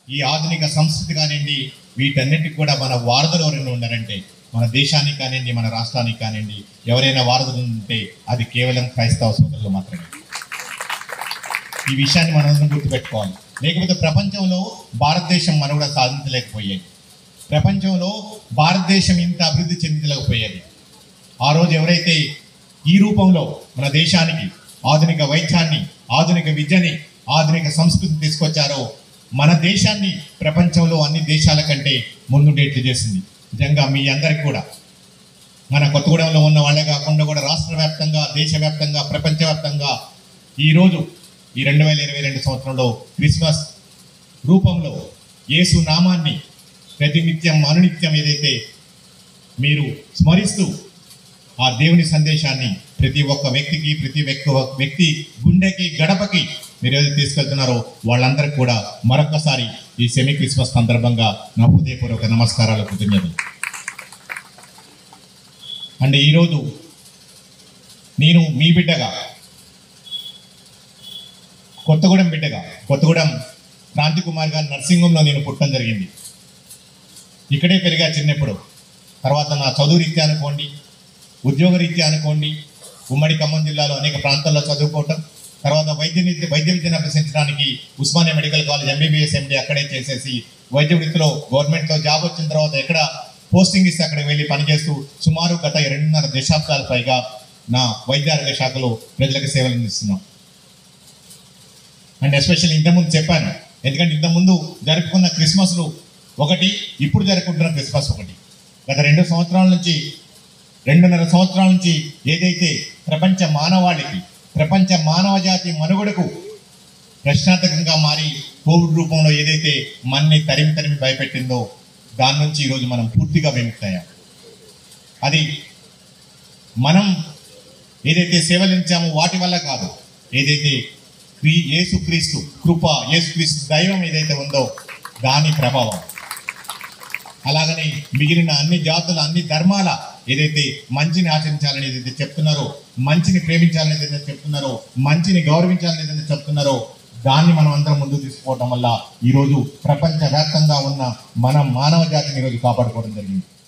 ఈ ఆధునిక సంస్కృతి కానివ్వండి వీటన్నిటికి కూడా మన వారధులు ఎవరైనా ఉన్నారంటే మన దేశానికి కానివ్వండి మన రాష్ట్రానికి కానివ్వండి ఎవరైనా వారధులు ఉంటే అది కేవలం క్రైస్తవ సోదరులు మాత్రమే ఈ విషయాన్ని మనం గుర్తుపెట్టుకోవాలి లేకపోతే ప్రపంచంలో భారతదేశం మనుగడ సాధించలేకపోయేది ప్రపంచంలో భారతదేశం ఇంత అభివృద్ధి చెందలేకపోయేది ఆ రోజు ఎవరైతే ఈ రూపంలో మన దేశానికి ఆధునిక వైద్యాన్ని ఆధునిక విద్యని ఆధునిక సంస్కృతిని తీసుకొచ్చారో మన దేశాన్ని ప్రపంచంలో అన్ని దేశాల కంటే ముందుండేట్లు చేసింది నిజంగా మీ అందరికి కూడా మన కొత్తగూడెంలో ఉన్న వాళ్ళే కాకుండా కూడా రాష్ట్ర వ్యాప్తంగా దేశవ్యాప్తంగా ప్రపంచవ్యాప్తంగా ఈరోజు ఈ రెండు వేల ఇరవై రెండు సంవత్సరంలో క్రిస్మస్ రూపంలో యేసు నామాన్ని ప్రతినిత్యం అనునిత్యం ఏదైతే మీరు స్మరిస్తూ ఆ దేవుని సందేశాన్ని ప్రతి ఒక్క వ్యక్తికి ప్రతి వ్యక్తి వ్యక్తి గుండెకి గడపకి మీరు ఏదైతే తీసుకెళ్తున్నారో వాళ్ళందరికీ కూడా మరొకసారి ఈ సెమీ క్రిస్మస్ సందర్భంగా నా హృదయపూర్వక నమస్కారాలు కృతజ్ఞతలు అంటే ఈరోజు నేను మీ బిడ్డగా కొత్తగూడెం బిడ్డగా కొత్తగూడెం క్రాంతి కుమార్ గారి నర్సింహంలో నేను పుట్టడం జరిగింది ఇక్కడే పెరిగా చిన్నప్పుడు తర్వాత నా చదువు రీత్యా అనుకోండి ఉద్యోగ రీత్యా అనుకోండి ఉమ్మడి ఖమ్మం జిల్లాలో అనేక ప్రాంతాల్లో చదువుకోవటం తర్వాత వైద్య విద్య వైద్య విద్యను అభ్యసించడానికి Osmania medical college MBBS MD అక్కడే చేసేసి వైద్య వృత్తిలో గవర్నమెంట్లో జాబ్ వచ్చిన తర్వాత ఎక్కడ పోస్టింగ్ ఇస్తే అక్కడికి వెళ్ళి పనిచేస్తూ సుమారు గత రెండున్నర దశాబ్దాల పైగా నా వైద్య ఆరోగ్య శాఖలో ప్రజలకు సేవలు అందిస్తున్నాం అండ్ ఎస్పెషల్లీ ఇంతకుముందు చెప్పాను ఎందుకంటే ఇంతకుముందు జరుపుకున్న క్రిస్మస్లు ఒకటి ఇప్పుడు జరుపుకుంటున్న క్రిస్మస్ ఒకటి గత రెండు సంవత్సరాల నుంచి రెండున్నర సంవత్సరాల నుంచి ఏదైతే ప్రపంచ మానవాళికి ప్రపంచ మానవ జాతి మనుగడకు ప్రశ్నార్థకంగా మారి కోవిడ్ రూపంలో ఏదైతే మన్ని తరిమి తరిమి భయపెట్టిందో దాని నుంచి ఈరోజు మనం పూర్తిగా విముక్తయ్యాం అది మనం ఏదైతే సేవలించామో వాటి వల్ల కాదు ఏదైతే క్రీ యేసుక్రీస్తు కృప యేసుక్రీస్తు దైవం ఏదైతే ఉందో దాని ప్రభావం అలాగని మిగిలిన అన్ని జాతుల అన్ని ధర్మాల ఏదైతే మంచిని ఆచరించాలని ఏదైతే చెప్తున్నారో మంచిని ప్రేమించాలని ఏదైతే చెప్తున్నారో మంచిని గౌరవించాలని ఏదైతే చెప్తున్నారో దాన్ని మనం అందరం ముందుకు తీసుకోవడం వల్ల ఈరోజు ప్రపంచ వ్యాప్తంగా ఉన్న మన మానవ జాతిని ఈరోజు కాపాడుకోవడం జరిగింది